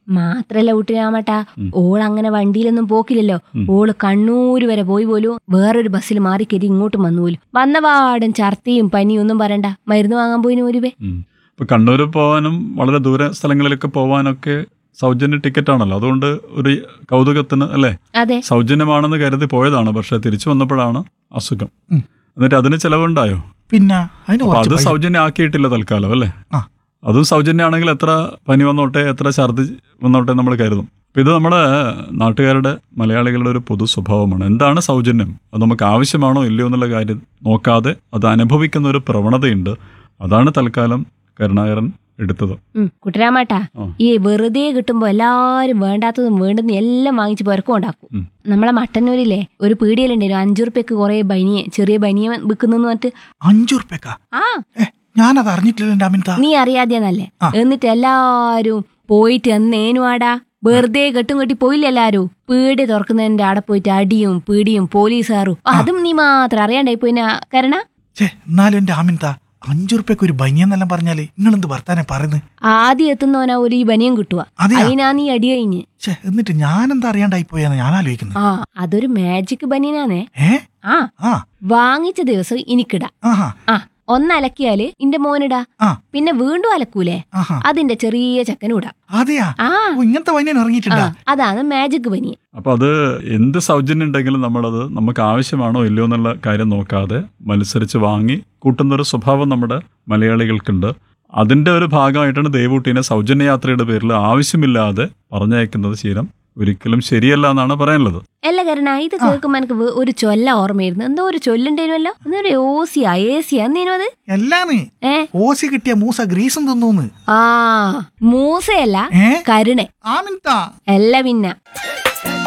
മാത്രല്ല കുട്ടിരാമട്ടാ ഓൾ അങ്ങനെ വണ്ടിയിലൊന്നും പോക്കില്ലല്ലോ ഓള് കണ്ണൂര് വരെ പോയി പോലും വേറൊരു ബസ്സിൽ മാറി കയറി ഇങ്ങോട്ടും വന്നു പോലും വന്നപാടും ഛർദിയും പനിയും ഒന്നും പറയണ്ട മരുന്ന് വാങ്ങാൻ പോയിന് ഒരുവേ ഉം. ഇപ്പൊ കണ്ണൂർ പോകാനും വളരെ ദൂര സ്ഥലങ്ങളിലൊക്കെ പോകാനൊക്കെ സൗജന്യ ടിക്കറ്റ് ആണല്ലോ അതുകൊണ്ട് ഒരു കൗതുകത്തിന് അല്ലേ അതെ സൗജന്യമാണെന്ന് കരുതി പോയതാണ് പക്ഷെ തിരിച്ചു വന്നപ്പോഴാണ് അസുഖം ഉം. എന്നിട്ട് അതിന് ചെലവുണ്ടായോ പിന്നെ അതിന് അപ്പൊ കുറച്ച് അത് പൈസ- സൗജന്യം ആക്കിയിട്ടില്ല തൽക്കാലം അല്ലേ ആ. അതും സൗജന്യമാണെങ്കിൽ എത്ര പനി വന്നോട്ടെ എത്ര ഛർദി വന്നോട്ടെ നമ്മൾ കരുതും അപ്പൊ ഇത് നമ്മുടെ നാട്ടുകാരുടെ മലയാളികളുടെ ഒരു പൊതു സ്വഭാവമാണ് എന്താണ് സൗജന്യം അത് നമുക്ക് ആവശ്യമാണോ ഇല്ലയോ എന്നുള്ള കാര്യം നോക്കാതെ അത് അനുഭവിക്കുന്ന ഒരു പ്രവണതയുണ്ട് അതാണ് തൽക്കാലം കരുണാകരൻ എടുത്തത് ഉം കുട്ടരാമാട്ടാ ആ. ഈ വെറുതെ കിട്ടുമ്പോ എല്ലാരും വേണ്ടാത്തതും വേണ്ടുന്നതും എല്ലാം വാങ്ങിച്ച് പെരക്കം ഉണ്ടാക്കും ഉം. നമ്മളെ മട്ടന്നൂരിലെ ഒരു പീടിയലുണ്ടായിരുന്നു അഞ്ചു റുപ്യക്ക് കുറെ ബനിയെ ചെറിയ ബനിയ വിൽക്കുന്നു പറഞ്ഞിട്ട് അഞ്ചു റുപ്യക്ക ആ ഏ ഞാനത് അറിഞ്ഞിട്ടില്ല എന്റെ അമിത നീ അറിയാതെന്നല്ലേ ആ. എന്നിട്ട് എല്ലാരും പോയിട്ട് എന്നേനുവാടാ വെറുതെ കെട്ടും കെട്ടി പോയില്ല എല്ലാരും പീടി തുറക്കുന്നതിന്റെ അവിടെ പോയിട്ട് അടിയും പീടിയും പോലീസുകാരും അതും നീ മാത്രം അറിയാണ്ടായി പോയിന കരണ ഛേ എന്നാലും എന്റെ ആമിൻത അഞ്ചു റുപ്യക്ക് ഒരു ബനിയെന്നെല്ലാം പറഞ്ഞാല് നിങ്ങൾ എന്ത് വർത്താനെ പറയുന്നത് ആദ്യം എത്തുന്നവനാ ഒരു ഈ ബനിയം കിട്ടുക അതെയാ അതിനാ നീ അടി കഴിഞ്ഞ് ഛേ എന്നിട്ട് ഞാൻ എന്താ അറിയാണ്ടായി പോയെന്ന് ഞാൻ ആലോചിക്കുന്നത് ആ അതൊരു മാജിക് ബനിയനാന്നേ ഏ ആ ആ വാങ്ങിച്ച ദിവസം എനിക്കിടാ ആഹാ ആ ഒന്നലക്കിയാല് ഇന്റെ മോനിടാ ആ പിന്നെ വീണ്ടും അലക്കൂലേ ആഹാ അതിന്റെ ചെറിയ ചക്കനും ഇടാം അതെയാ ആ ഓ, ഇങ്ങനത്തെ ബനിയൻ ആ, ഇറങ്ങിയിട്ടുണ്ടാ അതാണ് മാജിക് ബനിയൻ അപ്പൊ അത് എന്ത് സൗജന്യം ഉണ്ടെങ്കിലും നമ്മളത് നമുക്ക് ആവശ്യമാണോ ഇല്ലയോ എന്നുള്ള കാര്യം നോക്കാതെ മത്സരിച്ച് വാങ്ങി കൂട്ടുന്നൊരു സ്വഭാവം നമ്മുടെ മലയാളികൾക്കുണ്ട് അതിന്റെ ഒരു ഭാഗമായിട്ടാണ് ദേവൂട്ടീനെ സൗജന്യ യാത്രയുടെ പേരിൽ ആവശ്യമില്ലാതെ പറഞ്ഞയക്കുന്നത് ശീലം ഒരിക്കലും ശരിയല്ല എന്നാണ് പറയാനുള്ളത് അല്ല കരണ ഇത് കേൾക്കുമ്പോ എനിക്ക് വേ- ഒരു ചൊല്ല ഓർമ്മയിരുന്നു എന്തോ ഒരു ചൊല്ലുണ്ടേനുമല്ലോ എന്നൊരു ഓസിയാ ഏസിയാ എന്തേനു അത് എല്ലാന്ന് ഏ ഓസി കിട്ടിയ മൂസ ഗ്രീസും തിന്നൂന്ന് ആ മൂസയല്ല ഏ കരുണ ആമിൻതാ അല്ല പിന്നെ